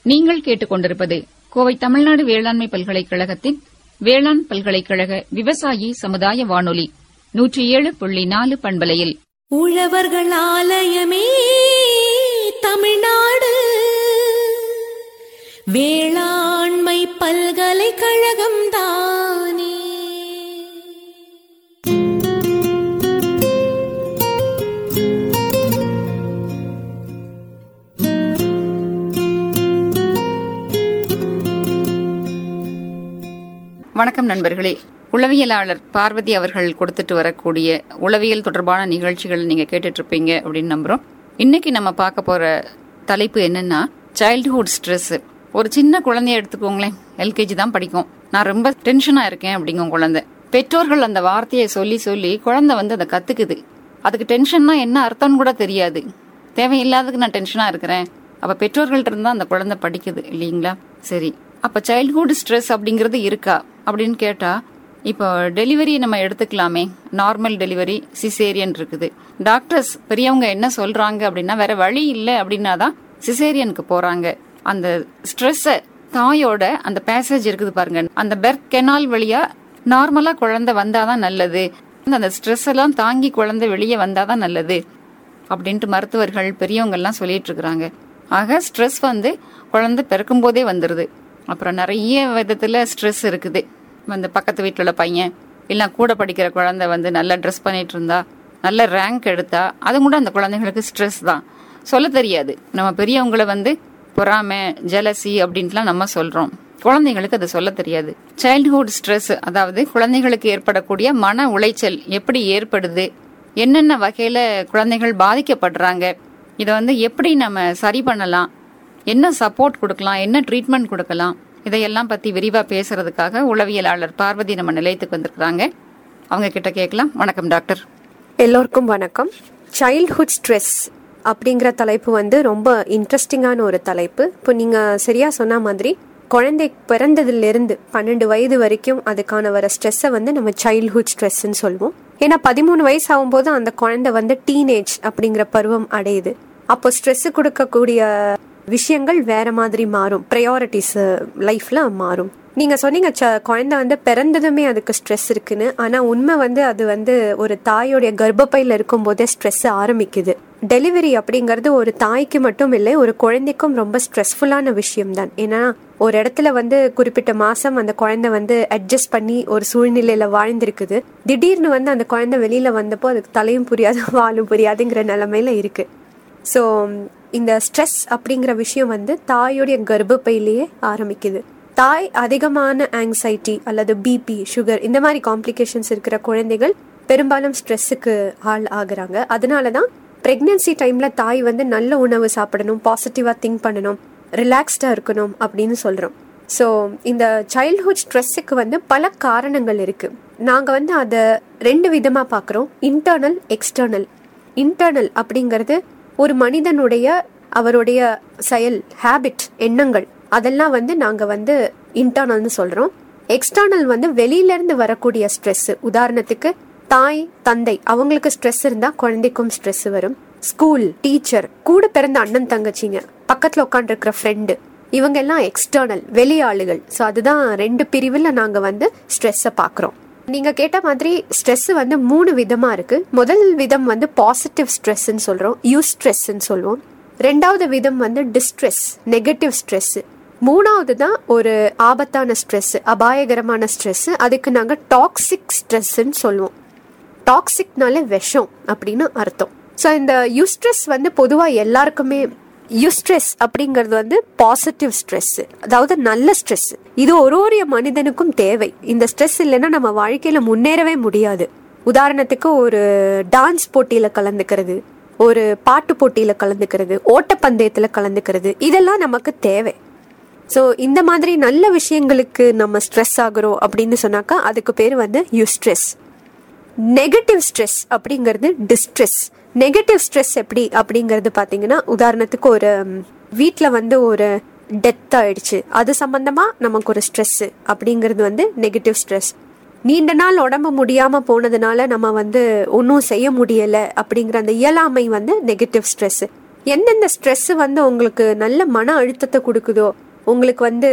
நீங்கள் கேட்டுக்கொண்டிருப்பது கோவை தமிழ்நாடு வேளாண்மை பல்கலைக்கழகத்தின் வேளாண் பல்கலைக்கழக விவசாயி சமுதாய வானொலி நூற்றி ஏழு புள்ளி நாலு பண்பலையில் உழவர்கள் ஆலயமே தமிழ்நாடு வேளாண்மை பல்கலைக்கழகம் தானே வணக்கம் நண்பர்களே உளவியலாளர் பார்வதி அவர்கள் கொடுத்துட்டு வரக்கூடிய உளவியல் தொடர்பான நிகழ்ச்சிகள் நீங்க கேட்டுட்டு இருப்பீங்க அப்படின்னு நம்புறோம் இன்னைக்கு நம்ம பார்க்க போற தலைப்பு என்னன்னா சைல்ட்ஹுட் ஸ்ட்ரெஸ் ஒரு சின்ன குழந்தைய எடுத்துக்கோங்களேன் எல்கேஜி தான் படிக்கும் நான் ரொம்ப டென்ஷனா இருக்கேன் அப்படிங்கும் குழந்தை பெற்றோர்கள் அந்த வார்த்தையை சொல்லி சொல்லி குழந்தை வந்து அதை கத்துக்குது அதுக்கு டென்ஷன்னா என்ன அர்த்தம்னு கூட தெரியாது தேவையில்லாததுக்கு நான் டென்ஷனா இருக்கிறேன் அப்ப பெற்றோர்கள்ட்ட இருந்தா அந்த குழந்தை படிக்குது இல்லைங்களா சரி அப்ப சைல்ட்ஹுட் ஸ்ட்ரெஸ் அப்படிங்கிறது இருக்கா அப்படின்னு கேட்டா இப்போ டெலிவரி நம்ம எடுத்துக்கலாமே நார்மல் டெலிவரி சிசேரியன் இருக்குது டாக்டர்ஸ் பெரியவங்க என்ன சொல்றாங்க அப்படின்னா வேற வழி இல்லை அப்படின்னா தான் சிசேரியனுக்கு போறாங்க அந்த ஸ்ட்ரெஸ்ஸை தாயோட அந்த பேசேஜ் இருக்குது பாருங்க அந்த பெர்த் கெனால் வழியா நார்மலா குழந்தை வந்தாதான் நல்லது அந்த ஸ்ட்ரெஸ் எல்லாம் தாங்கி குழந்தை வெளியே வந்தாதான் நல்லது அப்படின்ட்டு மருத்துவர்கள் பெரியவங்க எல்லாம் சொல்லிட்டு இருக்கிறாங்க ஆக ஸ்ட்ரெஸ் வந்து குழந்தை பிறக்கும் போதே வந்துருது அப்புறம் நிறைய விதத்துல ஸ்ட்ரெஸ் இருக்குது அந்த பக்கத்து வீட்டில் உள்ள பையன் இல்லை கூட படிக்கிற குழந்தை வந்து நல்லா ட்ரெஸ் பண்ணிட்டு இருந்தா நல்ல ரேங்க் எடுத்தா அது கூட அந்த குழந்தைங்களுக்கு ஸ்ட்ரெஸ் தான் சொல்ல தெரியாது நம்ம பெரியவங்கள வந்து பொறாமை ஜெலசி அப்படின்ட்டுலாம் நம்ம சொல்றோம் குழந்தைங்களுக்கு அது சொல்ல தெரியாது சைல்ட்ஹுட் ஸ்ட்ரெஸ் அதாவது குழந்தைகளுக்கு ஏற்படக்கூடிய மன உளைச்சல் எப்படி ஏற்படுது என்னென்ன வகையில குழந்தைகள் பாதிக்கப்படுறாங்க இதை வந்து எப்படி நம்ம சரி பண்ணலாம் என்ன சப்போர்ட் கொடுக்கலாம் என்ன ட்ரீட்மெண்ட் கொடுக்கலாம் இதையெல்லாம் பத்தி விரிவா பேசுறதுக்காக உளவியலாளர் பார்வதி நம்ம நிலையத்துக்கு வந்திருக்கிறாங்க அவங்க கிட்ட கேட்கலாம் வணக்கம் டாக்டர் எல்லோருக்கும் வணக்கம் சைல்ட்ஹுட் ஸ்ட்ரெஸ் அப்படிங்கிற தலைப்பு வந்து ரொம்ப இன்ட்ரெஸ்டிங்கான ஒரு தலைப்பு இப்போ நீங்கள் சரியாக சொன்ன மாதிரி குழந்தை பிறந்ததுலேருந்து பன்னெண்டு வயது வரைக்கும் அதுக்கான வர ஸ்ட்ரெஸ்ஸை வந்து நம்ம சைல்ட்ஹுட் ஸ்ட்ரெஸ்ன்னு சொல்லுவோம் ஏன்னா பதிமூணு வயசு ஆகும்போது அந்த குழந்தை வந்து டீனேஜ் அப்படிங்கிற பருவம் அடையுது அப்போ ஸ்ட்ரெஸ் கொடுக்கக்கூடிய விஷயங்கள் வேற மாதிரி மாறும் ப்ரையாரிட்டிஸ் லைஃப்ல மாறும் நீங்க சொன்னீங்க ச- குழந்தை வந்து பிறந்ததுமே அதுக்கு ஸ்ட்ரெஸ் இருக்குன்னு ஆனா உண்மை வந்து அது வந்து ஒரு தாயோடைய கர்ப்பப்பையில இருக்கும் போதே ஸ்ட்ரெஸ் ஆரம்பிக்குது டெலிவரி அப்படிங்கிறது ஒரு தாய்க்கு மட்டும் இல்லை ஒரு குழந்தைக்கும் ரொம்ப ஸ்ட்ரெஸ்ஃபுல்லான விஷயம் தான் ஏன்னா ஒரு இடத்துல வந்து குறிப்பிட்ட மாசம் அந்த குழந்தை வந்து அட்ஜஸ்ட் பண்ணி ஒரு சூழ்நிலையில வாழ்ந்திருக்குது திடீர்னு வந்து அந்த குழந்தை வெளியில வந்தப்போ அதுக்கு தலையும் புரியாது வாலும் புரியாதுங்கிற நிலைமையில இருக்கு ஸோ இந்த ஸ்ட்ரெஸ் அப்படிங்கிற விஷயம் வந்து தாயோடைய கர்ப்பப்பையிலேயே ஆரம்பிக்குது தாய் அதிகமான ஆங்ஸைட்டி அல்லது பிபி சுகர் இந்த மாதிரி காம்ப்ளிகேஷன்ஸ் இருக்கிற குழந்தைகள் பெரும்பாலும் ஸ்ட்ரெஸ்ஸுக்கு ஆள் ஆகுறாங்க அதனால தான் ப்ரெக்னென்சி டைம்ல தாய் வந்து நல்ல உணவு சாப்பிடணும் பாசிட்டிவா திங்க் பண்ணணும் ரிலாக்ஸ்டா இருக்கணும் அப்படின்னு சொல்றோம் ஸோ இந்த சைல்ட்ஹுட் ஸ்ட்ரெஸ்ஸுக்கு வந்து பல காரணங்கள் இருக்கு நாங்க வந்து அதை ரெண்டு விதமா பார்க்குறோம் இன்டர்னல் எக்ஸ்டர்னல் இன்டர்னல் அப்படிங்கிறது ஒரு மனிதனுடைய அவருடைய செயல் ஹேபிட் எண்ணங்கள் அதெல்லாம் வந்து நாங்க வந்து இன்டர்னல்னு சொல்றோம் எக்ஸ்டர்னல் வந்து வெளியில இருந்து வரக்கூடிய ஸ்ட்ரெஸ் உதாரணத்துக்கு தாய் தந்தை அவங்களுக்கு ஸ்ட்ரெஸ் இருந்தா குழந்தைக்கும் ஸ்ட்ரெஸ் வரும் ஸ்கூல் டீச்சர் கூட பிறந்த அண்ணன் தங்கச்சிங்க பக்கத்துல உட்காந்துருக்கிற ஃப்ரெண்டு இவங்க எல்லாம் எக்ஸ்டர்னல் வெளியாளுகள் ஸோ அதுதான் ரெண்டு பிரிவில் நாங்கள் வந்து ஸ்ட்ரெஸ்ஸை பார்க்குறோம் நீங்க கேட்ட மாதிரி ஸ்ட்ரெஸ் வந்து மூணு விதமா இருக்கு முதல் விதம் வந்து பாசிட்டிவ் ஸ்ட்ரெஸ்ன்னு சொல்றோம் யூ ஸ்ட்ரெஸ்ன்னு சொல்லுவோம் ரெண்டாவது விதம் வந்து டிஸ்ட்ரெஸ் நெகட்டிவ் ஸ்ட்ரெஸ் மூணாவது தான் ஒரு ஆபத்தான ஸ்ட்ரெஸ் அபாயகரமான ஸ்ட்ரெஸ் அதுக்கு நாங்க டாக்ஸிக் ஸ்ட்ரெஸ்ன்னு சொல்லுவோம் டாக்ஸிக்னாலே விஷம் அப்படின்னு அர்த்தம் ஸோ இந்த யூஸ்ட்ரெஸ் வந்து பொதுவாக எல்லாருக்குமே யூஸ்ட்ரெஸ் அப்படிங்கிறது வந்து பாசிட்டிவ் ஸ்ட்ரெஸ் அதாவது நல்ல ஸ்ட்ரெஸ் இது ஒரு ஒரு மனிதனுக்கும் தேவை இந்த ஸ்ட்ரெஸ் இல்லைன்னா நம்ம வாழ்க்கையில முன்னேறவே முடியாது உதாரணத்துக்கு ஒரு டான்ஸ் போட்டியில கலந்துக்கிறது ஒரு பாட்டு போட்டியில கலந்துக்கிறது ஓட்டப்பந்தயத்துல கலந்துக்கிறது இதெல்லாம் நமக்கு தேவை ஸோ இந்த மாதிரி நல்ல விஷயங்களுக்கு நம்ம ஸ்ட்ரெஸ் ஆகுறோம் அப்படின்னு சொன்னாக்கா அதுக்கு பேர் வந்து யூஸ்ட்ரெஸ் நெகட்டிவ் ஸ்ட்ரெஸ் அப்படிங்கிறது டிஸ்ட்ரெஸ் நெகட்டிவ் ஸ்ட்ரெஸ் எப்படி அப்படிங்கிறது பார்த்தீங்கன்னா உதாரணத்துக்கு ஒரு வீட்டில் வந்து ஒரு டெத் ஆயிடுச்சு அது சம்பந்தமா நமக்கு ஒரு ஸ்ட்ரெஸ் அப்படிங்கிறது வந்து நெகட்டிவ் ஸ்ட்ரெஸ் நீண்ட நாள் உடம்பு முடியாம போனதுனால நம்ம வந்து ஒன்றும் செய்ய முடியல அப்படிங்கிற அந்த இயலாமை வந்து நெகட்டிவ் ஸ்ட்ரெஸ் எந்தெந்த ஸ்ட்ரெஸ் வந்து உங்களுக்கு நல்ல மன அழுத்தத்தை கொடுக்குதோ உங்களுக்கு வந்து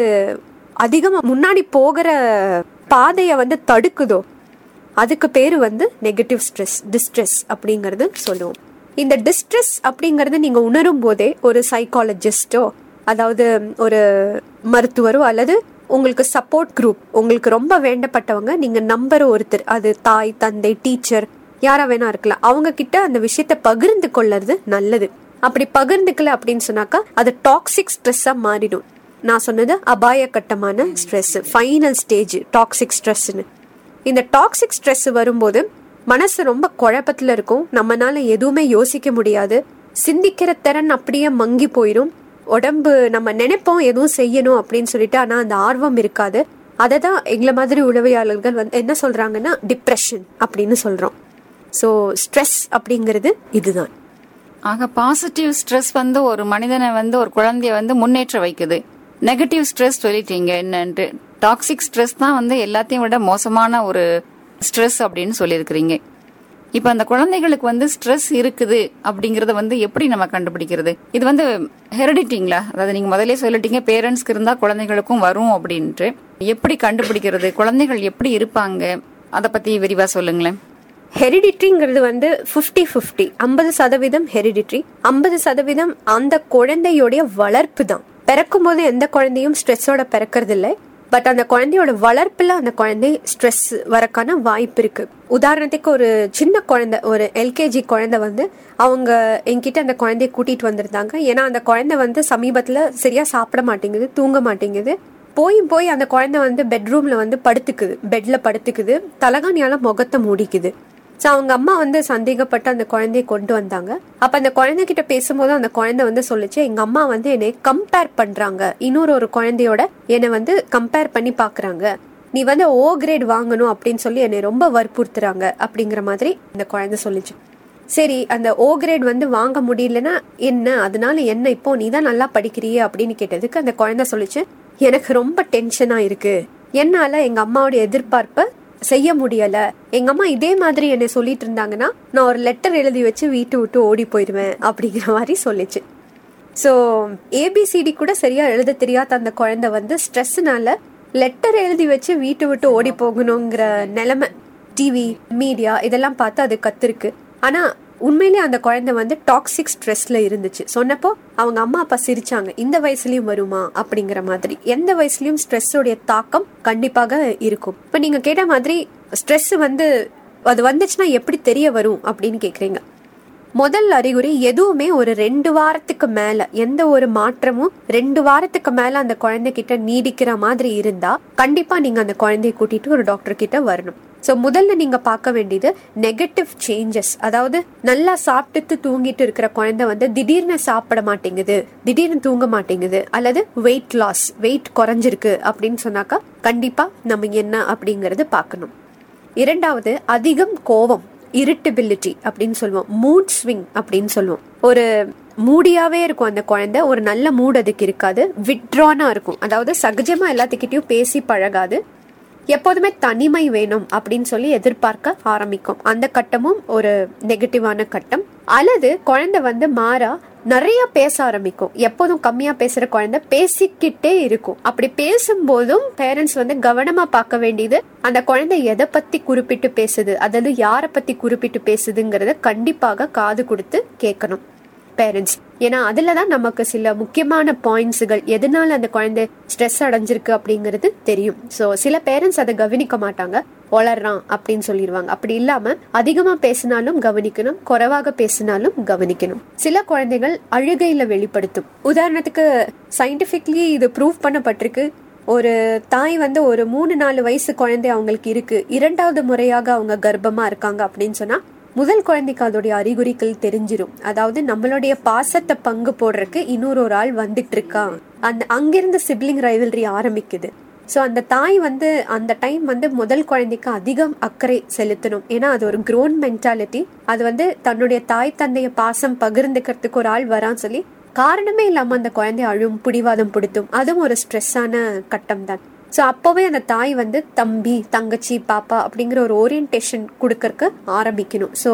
அதிகமா முன்னாடி போகிற பாதையை வந்து தடுக்குதோ அதுக்கு பேரு வந்து நெகட்டிவ் ஸ்ட்ரெஸ் டிஸ்ட்ரெஸ் அப்படிங்கறது சொல்லுவோம் இந்த டிஸ்ட்ரெஸ் அப்படிங்கறது நீங்க உணரும் போதே ஒரு சைக்காலஜிஸ்டோ அதாவது ஒரு மருத்துவரோ அல்லது உங்களுக்கு சப்போர்ட் குரூப் உங்களுக்கு ரொம்ப வேண்டப்பட்டவங்க நீங்க நம்பர் ஒருத்தர் அது தாய் தந்தை டீச்சர் யாரா வேணா இருக்கலாம் அவங்க கிட்ட அந்த விஷயத்த பகிர்ந்து கொள்ளறது நல்லது அப்படி பகிர்ந்துக்கல அப்படின்னு சொன்னாக்கா அது டாக்ஸிக் ஸ்ட்ரெஸ்ஸா மாறிடும் நான் சொன்னது அபாய கட்டமான ஸ்ட்ரெஸ் ஃபைனல் ஸ்டேஜ் டாக்ஸிக் ஸ்ட்ரெஸ்ன்னு இந்த டாக்ஸிக் ஸ்ட்ரெஸ் வரும்போது மனசு ரொம்ப குழப்பத்துல இருக்கும் நம்மனால எதுவுமே யோசிக்க முடியாது சிந்திக்கிற திறன் அப்படியே மங்கி போயிடும் உடம்பு நம்ம நினைப்போம் எதுவும் செய்யணும் அப்படின்னு சொல்லிட்டு ஆனா அந்த ஆர்வம் இருக்காது அதை தான் எங்களை மாதிரி உளவியாளர்கள் வந்து என்ன சொல்றாங்கன்னா டிப்ரெஷன் அப்படின்னு சொல்றோம் ஸோ ஸ்ட்ரெஸ் அப்படிங்கிறது இதுதான் ஆக பாசிட்டிவ் ஸ்ட்ரெஸ் வந்து ஒரு மனிதனை வந்து ஒரு குழந்தைய வந்து முன்னேற்ற வைக்குது நெகட்டிவ் ஸ்ட்ரெஸ் சொல்லிட்டீங்க என்னன்ட்டு டாக்ஸிக் ஸ்ட்ரெஸ் தான் வந்து எல்லாத்தையும் விட மோசமான ஒரு ஸ்ட்ரெஸ் அப்படின்னு சொல்லியிருக்கிறீங்க இப்ப அந்த குழந்தைகளுக்கு வந்து ஸ்ட்ரெஸ் இருக்குது அப்படிங்கறத வந்து எப்படி நம்ம கண்டுபிடிக்கிறது இது வந்து ஹெரிடிட்டிங்களா அதாவது நீங்க முதல்ல சொல்லிட்டீங்க பேரண்ட்ஸ்க்கு இருந்தா குழந்தைகளுக்கும் வரும் அப்படின்ட்டு எப்படி கண்டுபிடிக்கிறது குழந்தைகள் எப்படி இருப்பாங்க அத பத்தி விரிவா சொல்லுங்களேன் ஹெரிடிட்ரிங்கிறது வந்து ஃபிஃப்டி ஃபிஃப்டி ஐம்பது சதவீதம் ஹெரிடிட்ரி ஐம்பது சதவீதம் அந்த குழந்தையோடைய வளர்ப்பு தான் பிறக்கும் போது எந்த குழந்தையும் ஸ்ட்ரெஸ்ஸோட பிறக்கிறது இல்லை பட் அந்த குழந்தையோட வளர்ப்புல அந்த குழந்தை ஸ்ட்ரெஸ் வரக்கான வாய்ப்பு இருக்கு உதாரணத்துக்கு ஒரு சின்ன குழந்தை ஒரு எல்கேஜி குழந்தை வந்து அவங்க என்கிட்ட அந்த குழந்தைய கூட்டிட்டு வந்திருந்தாங்க ஏன்னா அந்த குழந்தை வந்து சமீபத்துல சரியா சாப்பிட மாட்டேங்குது தூங்க மாட்டேங்குது போய் போய் அந்த குழந்தை வந்து பெட்ரூம்ல வந்து படுத்துக்குது பெட்ல படுத்துக்குது தலகாணியால முகத்தை மூடிக்குது ஸோ அவங்க அம்மா வந்து சந்தேகப்பட்டு அந்த குழந்தைய கொண்டு வந்தாங்க அப்ப அந்த குழந்தைகிட்ட பேசும்போது அந்த குழந்தை வந்து சொல்லுச்சு எங்க அம்மா வந்து என்னை கம்பேர் பண்றாங்க இன்னொரு ஒரு குழந்தையோட என்னை வந்து கம்பேர் பண்ணி பாக்குறாங்க நீ வந்து ஓ கிரேட் வாங்கணும் அப்படின்னு சொல்லி என்னை ரொம்ப வற்புறுத்துறாங்க அப்படிங்கிற மாதிரி அந்த குழந்தை சொல்லிச்சு சரி அந்த ஓ கிரேட் வந்து வாங்க முடியலன்னா என்ன அதனால என்ன இப்போ நீ தான் நல்லா படிக்கிறியே அப்படின்னு கேட்டதுக்கு அந்த குழந்தை சொல்லிச்சு எனக்கு ரொம்ப டென்ஷனா இருக்கு என்னால எங்க அம்மாவோட எதிர்பார்ப்பை செய்ய முடியல எங்க அம்மா இதே மாதிரி என்னை சொல்லிட்டு இருந்தாங்கன்னா நான் ஒரு லெட்டர் எழுதி வச்சு வீட்டு விட்டு ஓடி போயிடுவேன் அப்படிங்கிற மாதிரி சொல்லிச்சு ஸோ ஏபிசிடி கூட சரியா எழுத தெரியாத அந்த குழந்தை வந்து ஸ்ட்ரெஸ்னால லெட்டர் எழுதி வச்சு வீட்டு விட்டு ஓடி போகணுங்கிற நிலைமை டிவி மீடியா இதெல்லாம் பார்த்து அது கத்துருக்கு ஆனா உண்மையிலே அந்த குழந்தை வந்து டாக்ஸிக் ஸ்ட்ரெஸ்ல இருந்துச்சு சொன்னப்போ அவங்க அம்மா அப்பா சிரிச்சாங்க இந்த வயசுலயும் வருமா அப்படிங்கிற மாதிரி எந்த வயசுலயும் ஸ்ட்ரெஸ்ஸோடைய தாக்கம் கண்டிப்பாக இருக்கும் இப்ப நீங்க கேட்ட மாதிரி ஸ்ட்ரெஸ் வந்து அது வந்துச்சுன்னா எப்படி தெரிய வரும் அப்படின்னு கேக்குறீங்க முதல் அறிகுறி எதுவுமே ஒரு ரெண்டு வாரத்துக்கு மேல எந்த ஒரு மாற்றமும் ரெண்டு வாரத்துக்கு மேல அந்த குழந்தைகிட்ட நீடிக்கிற மாதிரி இருந்தா கண்டிப்பா நீங்க அந்த குழந்தைய கூட்டிட்டு ஒரு டாக்டர் கிட்ட வரணும் சோ முதல்ல நீங்க பார்க்க வேண்டியது நெகட்டிவ் சேஞ்சஸ் அதாவது நல்லா சாப்பிட்டு தூங்கிட்டு இருக்கிற குழந்தை வந்து திடீர்னு சாப்பிட மாட்டேங்குது திடீர்னு தூங்க மாட்டேங்குது அல்லது வெயிட் லாஸ் வெயிட் குறைஞ்சிருக்கு அப்படின்னு சொன்னாக்கா கண்டிப்பா நம்ம என்ன அப்படிங்கறது பார்க்கணும் இரண்டாவது அதிகம் கோபம் இரிட்டபிலிட்டி அப்படின்னு சொல்லுவோம் மூட் ஸ்விங் அப்படின்னு சொல்லுவோம் ஒரு மூடியாவே இருக்கும் அந்த குழந்தை ஒரு நல்ல மூட் அதுக்கு இருக்காது விட்ரானா இருக்கும் அதாவது சகஜமா எல்லாத்துக்கிட்டையும் பேசி பழகாது எப்போதுமே தனிமை வேணும் அப்படின்னு சொல்லி எதிர்பார்க்க ஆரம்பிக்கும் அந்த கட்டமும் ஒரு நெகட்டிவான கட்டம் அல்லது குழந்தை வந்து மாறா நிறைய பேச ஆரம்பிக்கும் எப்போதும் கம்மியா பேசுற குழந்தை பேசிக்கிட்டே இருக்கும் அப்படி பேசும்போதும் பேரண்ட்ஸ் வந்து கவனமா பார்க்க வேண்டியது அந்த குழந்தை எதை பத்தி குறிப்பிட்டு பேசுது அதாவது யாரை பத்தி குறிப்பிட்டு பேசுதுங்கிறத கண்டிப்பாக காது கொடுத்து கேட்கணும் பேரண்ட்ஸ் ஏன்னா அதுல தான் நமக்கு சில முக்கியமான பாயிண்ட்ஸுகள் எதனால அந்த குழந்தை ஸ்ட்ரெஸ் அடைஞ்சிருக்கு அப்படிங்கிறது தெரியும் ஸோ சில பேரண்ட்ஸ் அதை கவனிக்க மாட்டாங்க வளர்றான் அப்படின்னு சொல்லிடுவாங்க அப்படி இல்லாம அதிகமா பேசினாலும் கவனிக்கணும் குறைவாக பேசினாலும் கவனிக்கணும் சில குழந்தைகள் அழுகையில வெளிப்படுத்தும் உதாரணத்துக்கு சயின்டிபிக்லி இது ப்ரூவ் பண்ணப்பட்டிருக்கு ஒரு தாய் வந்து ஒரு மூணு நாலு வயசு குழந்தை அவங்களுக்கு இருக்கு இரண்டாவது முறையாக அவங்க கர்ப்பமா இருக்காங்க அப்படின்னு சொன்னா முதல் குழந்தைக்கு அதோடைய அறிகுறிகள் தெரிஞ்சிரும் அதாவது நம்மளுடைய பாசத்தை பங்கு போடுறதுக்கு இன்னொரு ஒரு ஆள் வந்துட்டு இருக்கான் அந்த அங்கிருந்து சிப்ளிங் ரைவல்ரி ஆரம்பிக்குது ஸோ அந்த தாய் வந்து அந்த டைம் வந்து முதல் குழந்தைக்கு அதிகம் அக்கறை செலுத்தணும் ஏன்னா அது ஒரு க்ரோன் மென்டாலிட்டி அது வந்து தன்னுடைய தாய் தந்தைய பாசம் பகிர்ந்துக்கிறதுக்கு ஒரு ஆள் வரான்னு சொல்லி காரணமே இல்லாம அந்த குழந்தை அழும் பிடிவாதம் பிடித்தும் அதுவும் ஒரு ஸ்ட்ரெஸ்ஸான கட்டம் தான் ஸோ அப்போவே அந்த தாய் வந்து தம்பி தங்கச்சி பாப்பா அப்படிங்கிற ஒரு ஓரியன்டேஷன் கொடுக்கறக்கு ஆரம்பிக்கணும் ஸோ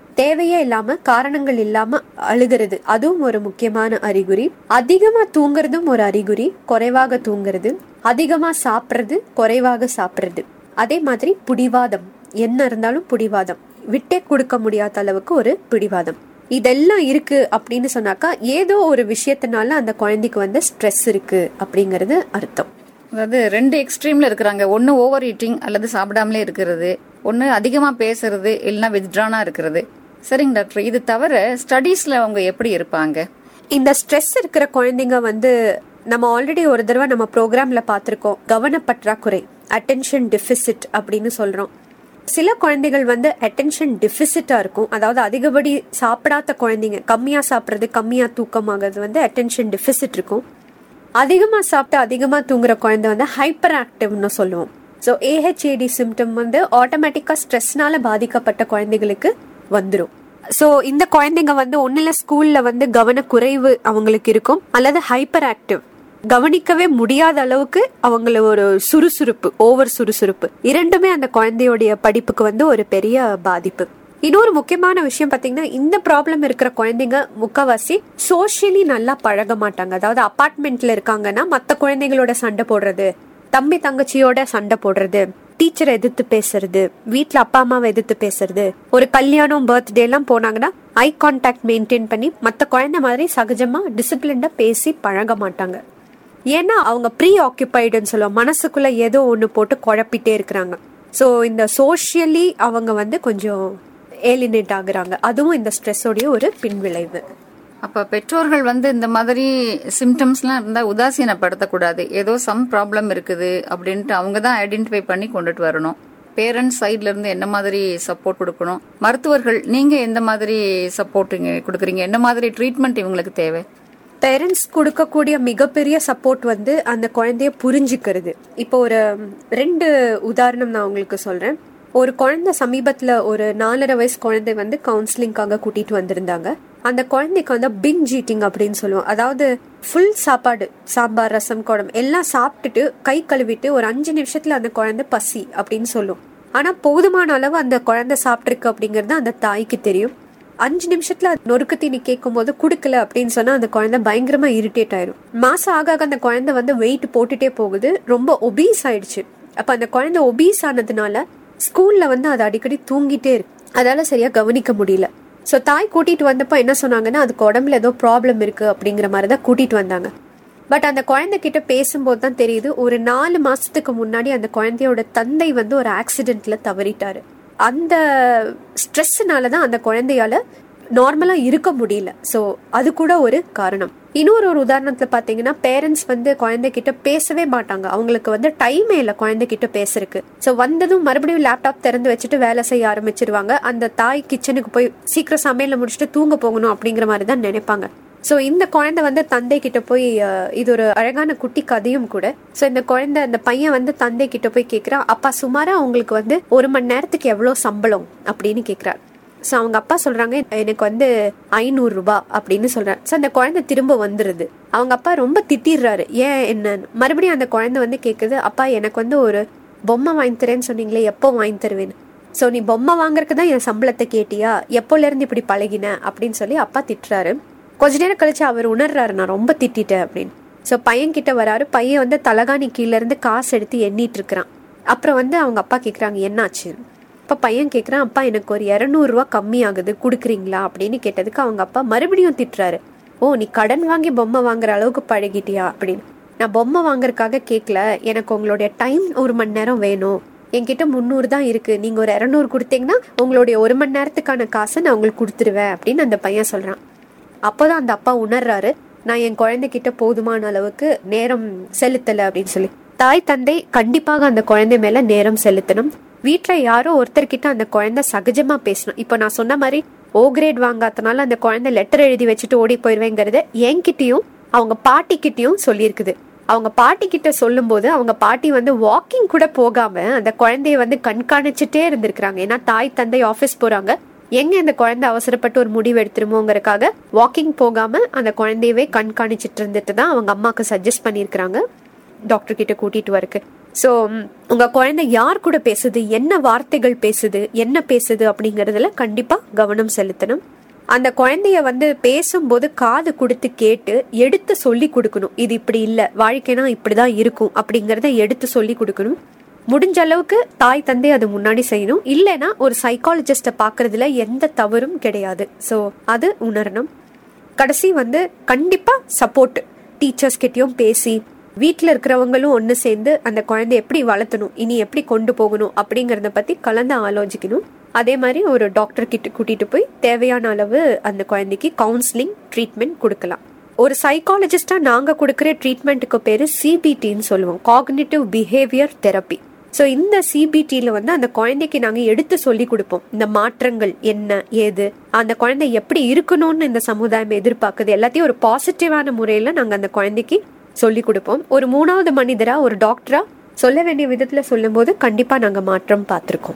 தேவையே இல்லாம காரணங்கள் இல்லாம அழுகிறது அதுவும் ஒரு முக்கியமான அறிகுறி அதிகமா தூங்குறதும் ஒரு அறிகுறி குறைவாக தூங்குறது அதிகமா சாப்பிடுறது குறைவாக சாப்பிடுறது அதே மாதிரி புடிவாதம் என்ன இருந்தாலும் புடிவாதம் விட்டே கொடுக்க முடியாத அளவுக்கு ஒரு பிடிவாதம் இதெல்லாம் இருக்கு அப்படின்னு சொன்னாக்கா ஏதோ ஒரு விஷயத்தினால அந்த குழந்தைக்கு வந்து ஸ்ட்ரெஸ் இருக்கு அப்படிங்கறது அர்த்தம் அதாவது ரெண்டு எக்ஸ்ட்ரீம்ல இருக்கிறாங்க ஒன்னு ஓவர் ஈட்டிங் அல்லது சாப்பிடாமலே இருக்கிறது ஒன்னு அதிகமா பேசுறது இல்லைன்னா வித்ட்ரானா இருக்கிறது சரிங்க டாக்டர் இது தவிர ஸ்டடீஸ்ல அவங்க எப்படி இருப்பாங்க இந்த ஸ்ட்ரெஸ் இருக்கிற குழந்தைங்க வந்து நம்ம ஆல்ரெடி ஒரு தடவை நம்ம ப்ரோக்ராம்ல பார்த்திருக்கோம் கவனப்பற்றாக்குறை அட்டென்ஷன் டெபிசிட் அப்படின்னு சொல்றோம் சில குழந்தைகள் வந்து அட்டென்ஷன் டெபிசிட்டா இருக்கும் அதாவது அதிகப்படி சாப்பிடாத குழந்தைங்க கம்மியா சாப்பிடுறது கம்மியா தூக்கமாகிறது வந்து அட்டென்ஷன் டெபிசிட் இருக்கும் அதிகமா சாப்பிட்டு அதிகமா தூங்குற குழந்தை வந்து ஹைப்பர் ஆக்டிவ்னு சொல்லுவோம் ஸோ ஏஹெச்ஏடி சிம்டம் வந்து ஆட்டோமேட்டிக்கா ஸ்ட்ரெஸ்னால பாதிக்கப்பட்ட குழந்தைகளுக்கு வந்துடும் ஸோ இந்த குழந்தைங்க வந்து ஒன்னுல ஸ்கூல்ல வந்து கவனக்குறைவு அவங்களுக்கு இருக்கும் அல்லது ஹைப்பர் ஆக்டிவ் கவனிக்கவே முடியாத அளவுக்கு அவங்கள ஒரு சுறுசுறுப்பு ஓவர் சுறுசுறுப்பு இரண்டுமே அந்த குழந்தையோடைய படிப்புக்கு வந்து ஒரு பெரிய பாதிப்பு இன்னொரு முக்கியமான விஷயம் பாத்தீங்கன்னா இந்த ப்ராப்ளம் இருக்கிற குழந்தைங்க முக்கவாசி சோஷியலி நல்லா பழக மாட்டாங்க அதாவது அபார்ட்மெண்ட்ல இருக்காங்கன்னா மத்த குழந்தைங்களோட சண்டை போடுறது தம்பி தங்கச்சியோட சண்டை போடுறது டீச்சரை எதிர்த்து பேசுறது வீட்ல அப்பா அம்மாவை எதிர்த்து பேசுறது ஒரு கல்யாணம் பர்த்டே எல்லாம் போனாங்கன்னா ஐ கான்டாக்ட் மெயின்டைன் பண்ணி மத்த குழந்தை மாதிரி சகஜமா டிசிப்ளின்டா பேசி பழக மாட்டாங்க ஏன்னா அவங்க ப்ரீ ஆக்குபைடுன்னு சொல்லுவோம் மனசுக்குள்ள ஏதோ ஒண்ணு போட்டு குழப்பிட்டே இருக்கிறாங்க ஸோ இந்த சோஷியலி அவங்க வந்து கொஞ்சம் ஏலினேட் ஆகுறாங்க அதுவும் இந்த ஸ்ட்ரெஸ்ஸோடைய ஒரு பின்விளைவு அப்ப பெற்றோர்கள் வந்து இந்த மாதிரி சிம்டம்ஸ்லாம் இருந்தா உதாசீனப்படுத்தக்கூடாது ஏதோ சம் ப்ராப்ளம் இருக்குது அப்படின்ட்டு அவங்க தான் ஐடென்டிஃபை பண்ணி கொண்டுட்டு வரணும் பேரண்ட்ஸ் சைட்ல இருந்து என்ன மாதிரி சப்போர்ட் கொடுக்கணும் மருத்துவர்கள் நீங்க எந்த மாதிரி சப்போர்ட் கொடுக்குறீங்க என்ன மாதிரி ட்ரீட்மெண்ட் இவங்களுக்கு தேவை பேரண்ட்ஸ் கொடுக்கக்கூடிய மிகப்பெரிய சப்போர்ட் வந்து அந்த குழந்தைய புரிஞ்சுக்கிறது இப்போ ஒரு ரெண்டு உதாரணம் நான் உங்களுக்கு சொல்றேன் ஒரு குழந்தை சமீபத்துல ஒரு நாலரை வயசு குழந்தை வந்து கவுன்சிலிங்காக கூட்டிட்டு வந்திருந்தாங்க அந்த குழந்தைக்கு வந்து பிஞ்ச் ஈட்டிங் அப்படின்னு சொல்லுவோம் அதாவது ஃபுல் சாப்பாடு சாம்பார் ரசம் குழம்பு எல்லாம் சாப்பிட்டுட்டு கை கழுவிட்டு ஒரு அஞ்சு நிமிஷத்துல அந்த குழந்தை பசி அப்படின்னு சொல்லும் ஆனா போதுமான அளவு அந்த குழந்தை சாப்பிட்டிருக்கு அப்படிங்கறது அந்த தாய்க்கு தெரியும் அஞ்சு நிமிஷத்துல நொறுக்கு தீனி கேட்கும் போது குடுக்கல அப்படின்னு சொன்னா அந்த குழந்தை பயங்கரமா இரிட்டேட் ஆயிரும் மாசம் ஆக ஆக அந்த குழந்தை வந்து வெயிட் போட்டுட்டே போகுது ரொம்ப ஒபீஸ் ஆயிடுச்சு அப்ப அந்த குழந்தை ஒபீஸ் ஆனதுனால ஸ்கூல்ல வந்து அது அடிக்கடி தூங்கிட்டே இருக்கு அதால சரியா கவனிக்க முடியல சோ தாய் கூட்டிட்டு வந்தப்ப என்ன சொன்னாங்கன்னா அதுக்கு உடம்புல ஏதோ ப்ராப்ளம் இருக்கு அப்படிங்கிற மாதிரி தான் கூட்டிட்டு வந்தாங்க பட் அந்த குழந்தை கிட்ட பேசும்போது தான் தெரியுது ஒரு நாலு மாசத்துக்கு முன்னாடி அந்த குழந்தையோட தந்தை வந்து ஒரு ஆக்சிடென்ட்ல தவறிட்டாரு அந்த ஸ்ட்ரெஸ்னால தான் அந்த குழந்தையால நார்மலா இருக்க முடியல சோ அது கூட ஒரு காரணம் இன்னொரு ஒரு உதாரணத்துல பாத்தீங்கன்னா பேரண்ட்ஸ் வந்து குழந்தைகிட்ட பேசவே மாட்டாங்க அவங்களுக்கு வந்து டைமே இல்ல குழந்தைகிட்ட பேசுறதுக்கு சோ வந்ததும் மறுபடியும் லேப்டாப் திறந்து வச்சுட்டு வேலை செய்ய ஆரம்பிச்சிருவாங்க அந்த தாய் கிச்சனுக்கு போய் சீக்கிரம் சமையல முடிச்சுட்டு தூங்க போகணும் அப்படிங்கிற மாதிரி தான் நினைப்பாங்க சோ இந்த குழந்தை வந்து தந்தை கிட்ட போய் அஹ், இது ஒரு அழகான குட்டி கதையும் கூட சோ இந்த குழந்தை அந்த பையன் வந்து தந்தை கிட்ட போய் கேக்குறான் அப்பா சுமாரா உங்களுக்கு வந்து ஒரு மணி நேரத்துக்கு எவ்வளவு சம்பளம் அப்படின்னு கேக்குறாரு சோ அவங்க அப்பா சொல்றாங்க எனக்கு வந்து ஐநூறு ரூபாய் அப்படின்னு சொல்றாரு சோ அந்த குழந்தை திரும்ப வந்துருது அவங்க அப்பா ரொம்ப திட்டிடுறாரு ஏன் என்னன்னு மறுபடியும் அந்த குழந்தை வந்து கேக்குது அப்பா எனக்கு வந்து ஒரு பொம்மை வாங்கி தரேன்னு சொன்னீங்களே எப்போ வாங்கி தருவேன்னு சோ நீ பொம்மை வாங்குறதுக்கு தான் என் சம்பளத்தை கேட்டியா எப்போல இருந்து இப்படி பழகின அப்படின்னு சொல்லி அப்பா திட்டுறாரு கொஞ்ச நேரம் கழிச்சு அவர் உணர்றாரு நான் ரொம்ப திட்டிட்டேன் அப்படின்னு சோ பையன் கிட்ட வராரு பையன் வந்து தலகாணி கீழ இருந்து காசு எடுத்து எண்ணிட்டு இருக்கிறான் அப்புறம் வந்து அவங்க அப்பா கேக்குறாங்க என்னாச்சு அப்ப பையன் கேக்குறான் அப்பா எனக்கு ஒரு இரநூறுவா கம்மி ஆகுது குடுக்குறீங்களா அப்படின்னு கேட்டதுக்கு அவங்க அப்பா மறுபடியும் திட்டுறாரு ஓ நீ கடன் வாங்கி பொம்மை வாங்குற அளவுக்கு பழகிட்டியா அப்படின்னு நான் பொம்மை வாங்குறதுக்காக கேட்கல எனக்கு உங்களுடைய டைம் ஒரு மணி நேரம் வேணும் என்கிட்ட முந்நூறு தான் இருக்கு நீங்க ஒரு இரநூறு கொடுத்தீங்கன்னா உங்களுடைய ஒரு மணி நேரத்துக்கான காசை நான் உங்களுக்கு கொடுத்துருவேன் அப்படின்னு அந்த பையன் சொல்றான் அப்போதான் அந்த அப்பா உணர்றாரு நான் என் குழந்தைகிட்ட போதுமான அளவுக்கு நேரம் செலுத்தல அப்படின்னு சொல்லி தாய் தந்தை கண்டிப்பாக அந்த குழந்தை மேல நேரம் செலுத்தணும் வீட்ல யாரோ ஒருத்தர்கிட்ட அந்த குழந்தை சகஜமா பேசணும் இப்போ நான் சொன்ன மாதிரி ஓ கிரேட் வாங்காதனால அந்த குழந்தை லெட்டர் எழுதி வச்சுட்டு ஓடி போயிருவேங்கிறத என்கிட்டயும் அவங்க பாட்டி கிட்டயும் சொல்லியிருக்குது அவங்க பாட்டி கிட்ட சொல்லும்போது அவங்க பாட்டி வந்து வாக்கிங் கூட போகாம அந்த குழந்தைய வந்து கண்காணிச்சுட்டே இருந்திருக்கிறாங்க ஏன்னா தாய் தந்தை ஆபீஸ் போறாங்க எங்க இந்த குழந்தை அவசரப்பட்டு ஒரு முடிவு எடுத்துருமோங்கறக்காக வாக்கிங் போகாம அந்த குழந்தையவே கண்காணிச்சிட்டு இருந்துட்டு தான் அவங்க அம்மாக்கு சஜஸ்ட் பண்ணியிருக்கிறாங்க டாக்டர் கிட்ட கூட்டிட்டு வரக்கு ஸோ உங்க குழந்தை யார் கூட பேசுது என்ன வார்த்தைகள் பேசுது என்ன பேசுது அப்படிங்கறதுல கண்டிப்பா கவனம் செலுத்தணும் அந்த குழந்தைய வந்து பேசும்போது காது கொடுத்து கேட்டு எடுத்து சொல்லி கொடுக்கணும் இது இப்படி இல்ல வாழ்க்கைனா இப்படிதான் இருக்கும் அப்படிங்கறத எடுத்து சொல்லி கொடுக்கணும் முடிஞ்ச அளவுக்கு தாய் தந்தை அது முன்னாடி செய்யணும் இல்லைன்னா ஒரு சைக்காலஜிஸ்ட பாக்குறதுல எந்த தவறும் கிடையாது ஸோ அது உணரணும் கடைசி வந்து கண்டிப்பா சப்போர்ட் டீச்சர்ஸ் கிட்டயும் பேசி வீட்டில் இருக்கிறவங்களும் ஒன்று சேர்ந்து அந்த குழந்தைய எப்படி வளர்த்தணும் இனி எப்படி கொண்டு போகணும் அப்படிங்கறத பத்தி கலந்து ஆலோசிக்கணும் அதே மாதிரி ஒரு டாக்டர் கிட்ட கூட்டிட்டு போய் தேவையான அளவு அந்த குழந்தைக்கு கவுன்சிலிங் ட்ரீட்மெண்ட் கொடுக்கலாம் ஒரு சைக்காலஜிஸ்டா நாங்க கொடுக்குற ட்ரீட்மெண்ட்டுக்கு பேரு சிபிடின்னு சொல்லுவோம் காக்னிட்டிவ் பிஹேவியர் தெரப்பி ஸோ இந்த சிபிடியில் வந்து அந்த குழந்தைக்கு நாங்கள் எடுத்து சொல்லி கொடுப்போம் இந்த மாற்றங்கள் என்ன ஏது அந்த குழந்தை எப்படி இருக்கணும்னு இந்த சமுதாயம் எதிர்பார்க்குது எல்லாத்தையும் ஒரு பாசிட்டிவான முறையில் நாங்கள் அந்த குழந்தைக்கு சொல்லி கொடுப்போம் ஒரு மூணாவது மனிதரா ஒரு டாக்டரா சொல்ல வேண்டிய விதத்தில் சொல்லும்போது கண்டிப்பாக நாங்கள் மாற்றம் பார்த்துருக்கோம்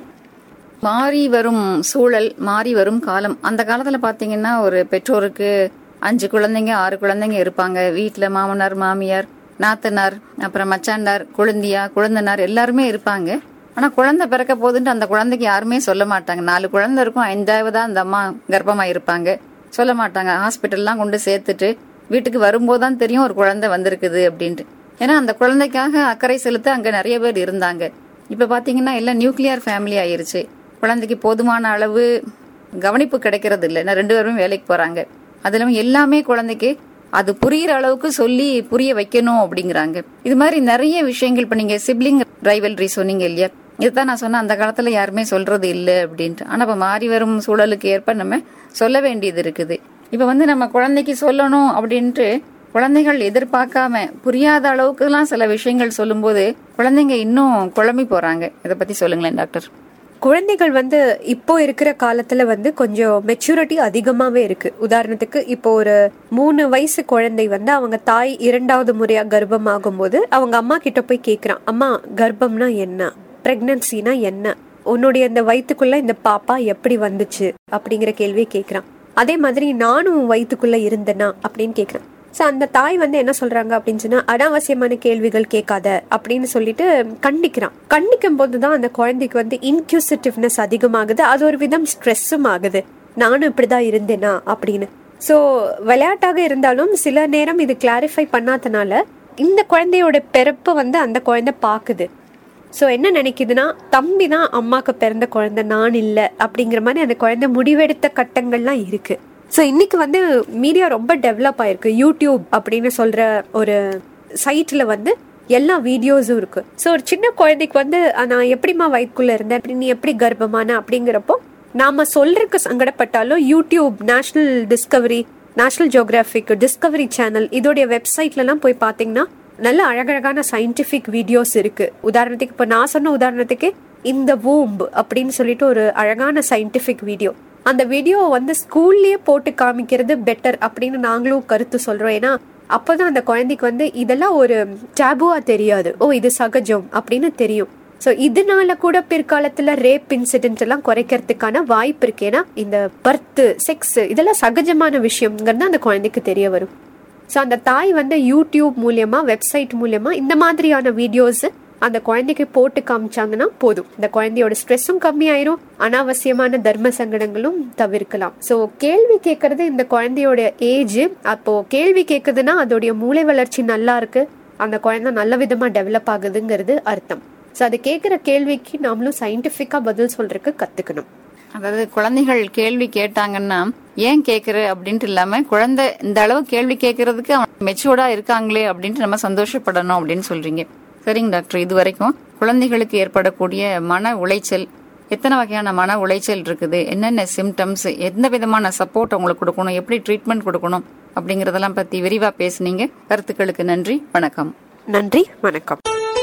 மாறி வரும் சூழல் மாறி வரும் காலம் அந்த காலத்துல பாத்தீங்கன்னா ஒரு பெற்றோருக்கு அஞ்சு குழந்தைங்க ஆறு குழந்தைங்க இருப்பாங்க வீட்டுல மாமனார் மாமியார் நாத்தனார் அப்புறம் மச்சாண்டார் குழந்தையா குழந்தனார் எல்லாருமே இருப்பாங்க ஆனா குழந்தை பிறக்க போகுதுன்ட்டு அந்த குழந்தைக்கு யாருமே சொல்ல மாட்டாங்க நாலு குழந்தை இருக்கும் ஐந்தாவதா அந்த அம்மா கர்ப்பமா இருப்பாங்க சொல்ல மாட்டாங்க ஹாஸ்பிட்டல்லாம் கொண்டு சேர்த்துட்டு வீட்டுக்கு வரும்போதுதான் தெரியும் ஒரு குழந்தை வந்திருக்குது அப்படின்ட்டு ஏன்னா அந்த குழந்தைக்காக அக்கறை செலுத்த அங்க நிறைய பேர் இருந்தாங்க இப்ப பாத்தீங்கன்னா எல்லாம் நியூக்ளியர் ஃபேமிலி ஆயிருச்சு குழந்தைக்கு போதுமான அளவு கவனிப்பு கிடைக்கிறது இல்லை ஏன்னா ரெண்டு பேருமே வேலைக்கு போறாங்க அது இல்லாம எல்லாமே குழந்தைக்கு அது புரியுற அளவுக்கு சொல்லி புரிய வைக்கணும் அப்படிங்கிறாங்க இது மாதிரி நிறைய விஷயங்கள் இப்ப நீங்க சிப்ளிங் ரைவல்ரி சொன்னீங்க இல்லையா இதுதான் நான் சொன்னேன் அந்த காலத்துல யாருமே சொல்றது இல்லை அப்படின்ட்டு ஆனா இப்ப மாறி வரும் சூழலுக்கு ஏற்ப நம்ம சொல்ல வேண்டியது இருக்குது இப்ப வந்து நம்ம குழந்தைக்கு சொல்லணும் அப்படின்ட்டு குழந்தைகள் எதிர்பார்க்காம புரியாத அளவுக்குலாம் சில விஷயங்கள் சொல்லும்போது குழந்தைங்க இன்னும் குழம்பி போறாங்க இதை பத்தி சொல்லுங்களேன் டாக்டர் குழந்தைகள் வந்து இப்போ இருக்கிற காலத்துல வந்து கொஞ்சம் மெச்சூரிட்டி அதிகமாவே இருக்கு உதாரணத்துக்கு இப்போ ஒரு மூணு வயசு குழந்தை வந்து அவங்க தாய் இரண்டாவது முறையா கர்ப்பமாகும் போது அவங்க அம்மா கிட்ட போய் கேக்குறான் அம்மா கர்ப்பம்னா என்ன பிரெக்னன்சினா என்ன உன்னுடைய இந்த வயித்துக்குள்ள இந்த பாப்பா எப்படி வந்துச்சு அப்படிங்கிற கேள்வியை கேக்குறான் அதே மாதிரி நானும் உன் வயித்துக்குள்ள இருந்தேனா அப்படின்னு கேக்குறான் ஸோ அந்த தாய் வந்து என்ன சொல்றாங்க அப்படின்னு சொன்னா அனாவசியமான கேள்விகள் கேட்காத அப்படின்னு சொல்லிட்டு கண்டிக்கிறான் கண்டிக்கும் போதுதான் அந்த குழந்தைக்கு வந்து இன்க்யூசிட்டிவ்னஸ் அதிகமாகுது அது ஒரு விதம் ஸ்ட்ரெஸ்ஸும் ஆகுது நானும் இப்படிதான் இருந்தேனா அப்படின்னு ஸோ விளையாட்டாக இருந்தாலும் சில நேரம் இது கிளாரிஃபை பண்ணாதனால இந்த குழந்தையோட பிறப்பு வந்து அந்த குழந்தை பாக்குது ஸோ என்ன நினைக்குதுன்னா தம்பி தான் அம்மாக்கு பிறந்த குழந்தை நான் இல்லை அப்படிங்கிற மாதிரி அந்த குழந்தை முடிவெடுத்த கட்டங்கள்லாம் இருக்கு ஸோ இன்னைக்கு வந்து மீடியா ரொம்ப டெவலப் ஆயிருக்கு யூடியூப் அப்படின்னு சொல்ற ஒரு சைட்ல வந்து எல்லா வீடியோஸும் இருக்கு ஸோ ஒரு சின்ன குழந்தைக்கு வந்து "அஹ், நான் எப்படிம்மா வயிற்றுக்குள்ள இருந்தேன் அப்படி நீ எப்படி கர்ப்பமான அப்படிங்கிறப்போ நாம சொல்றதுக்கு சங்கடப்பட்டாலும் YouTube National Discovery National Geographic Discovery channel இதோடைய வெப்சைட்லலாம் போய் பார்த்தீங்கன்னா நல்ல அழகழகான சயின்டிஃபிக் வீடியோஸ் இருக்கு உதாரணத்துக்கு இப்போ நான் சொன்ன உதாரணத்துக்கு இந்த வூம்ப் அப்படின்னு சொல்லிட்டு ஒரு அழகான சயின்டிஃபிக் வீடியோ அந்த வீடியோ வந்து ஸ்கூல்லயே போட்டு காமிக்கிறது பெட்டர் அப்படின்னு நாங்களும் கருத்து சொல்றோம் ஏன்னா அப்பதான் அந்த குழந்தைக்கு வந்து இதெல்லாம் ஒரு டேபுவா தெரியாது ஓ இது சகஜம் அப்படின்னு தெரியும் ஸோ இதனால கூட பிற்காலத்துல ரேப் இன்சிடென்ட் எல்லாம் குறைக்கிறதுக்கான வாய்ப்பு இருக்கு ஏன்னா இந்த பர்த் செக்ஸ் இதெல்லாம் சகஜமான விஷயம்ங்கிறது அந்த குழந்தைக்கு தெரிய வரும் ஸோ அந்த தாய் வந்து யூடியூப் மூலியமா வெப்சைட் மூலியமா இந்த மாதிரியான வீடியோஸ் அந்த குழந்தைக்கு போட்டு காமிச்சாங்கன்னா போதும் இந்த குழந்தையோட ஸ்ட்ரெஸ்ஸும் கம்மியாயிரும் அனாவசியமான தர்ம சங்கடங்களும் தவிர்க்கலாம் ஸோ கேள்வி கேட்கறது இந்த குழந்தையோட ஏஜ் அப்போ கேள்வி கேட்குதுன்னா அதோடைய மூளை வளர்ச்சி நல்லா இருக்கு அந்த குழந்தை நல்ல விதமா டெவலப் ஆகுதுங்கிறது அர்த்தம் ஸோ அது கேட்குற கேள்விக்கு நாமளும் சயின்டிஃபிக்கா பதில் சொல்றதுக்கு கத்துக்கணும் அதாவது குழந்தைகள் கேள்வி கேட்டாங்கன்னா ஏன் கேக்குற அப்படின்ட்டு இல்லாம குழந்தை இந்த அளவு கேள்வி கேட்கறதுக்கு அவன் மெச்சூர்டா இருக்காங்களே அப்படின்ட்டு நம்ம சந்தோஷப்படணும் அப்படின்னு சொல்றீங்க சரிங்க டாக்டர் இது வரைக்கும் குழந்தைகளுக்கு ஏற்படக்கூடிய மன உளைச்சல் எத்தனை வகையான மன உளைச்சல் இருக்குது என்னென்ன சிம்டம்ஸ் எந்த விதமான சப்போர்ட் அவங்களுக்கு கொடுக்கணும் எப்படி ட்ரீட்மெண்ட் கொடுக்கணும் அப்படிங்கறதெல்லாம் பத்தி விரிவா பேசுனீங்க கருத்துக்களுக்கு நன்றி வணக்கம் நன்றி வணக்கம்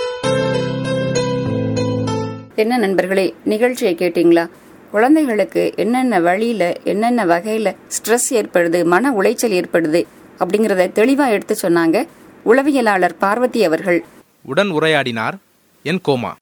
என்ன நண்பர்களே நிகழ்ச்சியை கேட்டீங்களா குழந்தைகளுக்கு என்னென்ன வழியில என்னென்ன வகையில ஸ்ட்ரெஸ் ஏற்படுது மன உளைச்சல் ஏற்படுது அப்படிங்கறத தெளிவா எடுத்து சொன்னாங்க உளவியலாளர் பார்வதி அவர்கள் உடன் உரையாடினார் என் கோமா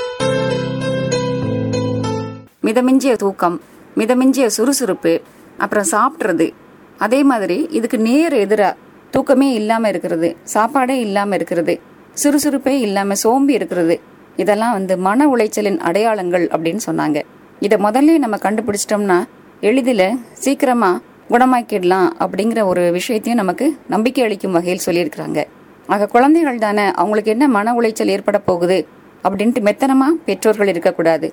மிதமிஞ்சிய தூக்கம் மிதமிஞ்சிய சுறுசுறுப்பு அப்புறம் சாப்பிட்றது அதே மாதிரி இதுக்கு நேர் எதிரா தூக்கமே இல்லாம இருக்கிறது சாப்பாடே இல்லாம இருக்கிறது சுறுசுறுப்பே இல்லாம சோம்பி இருக்கிறது இதெல்லாம் வந்து மன உளைச்சலின் அடையாளங்கள் அப்படின்னு சொன்னாங்க இதை முதல்ல நம்ம கண்டுபிடிச்சிட்டோம்னா எளிதில் சீக்கிரமா குணமாக்கிடலாம் அப்படிங்கிற ஒரு விஷயத்தையும் நமக்கு நம்பிக்கை அளிக்கும் வகையில் சொல்லியிருக்கிறாங்க ஆக குழந்தைகள் தானே அவங்களுக்கு என்ன மன உளைச்சல் ஏற்பட போகுது அப்படின்ட்டு மெத்தனமா பெற்றோர்கள் இருக்கக்கூடாது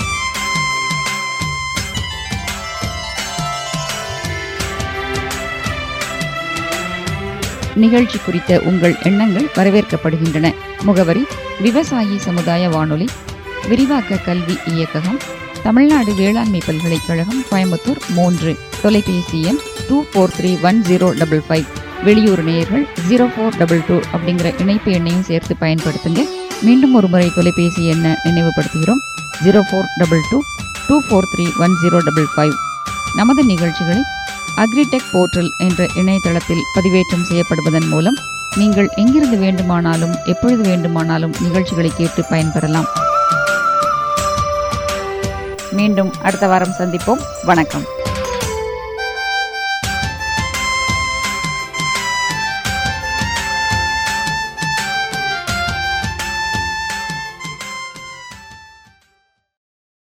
நிகழ்ச்சி குறித்த உங்கள் எண்ணங்கள் வரவேற்கப்படுகின்றன முகவரி விவசாயி சமுதாய வானொலி விரிவாக்க கல்வி இயக்ககம் தமிழ்நாடு வேளாண்மை பல்கலைக்கழகம் கோயம்புத்தூர் மூன்று தொலைபேசி எண் two four three one zero double five வெளியூர் நேயர்கள் ஜீரோ ஃபோர் டபுள் டூ அப்படிங்கிற இணைப்பு எண்ணையும் சேர்த்து பயன்படுத்துங்க மீண்டும் ஒரு முறை தொலைபேசி எண்ணை நினைவுபடுத்துகிறோம் zero four double two two four three one zero double five நமது நிகழ்ச்சிகளை அக்ரிடெக் போர்ட்டல் என்ற இணையதளத்தில் பதிவேற்றம் செய்யப்படுவதன் மூலம் நீங்கள் எங்கிருந்து வேண்டுமானாலும் எப்பொழுது வேண்டுமானாலும் நிகழ்ச்சிகளை கேட்டு பயன்பெறலாம் மீண்டும் அடுத்த வாரம் சந்திப்போம் வணக்கம்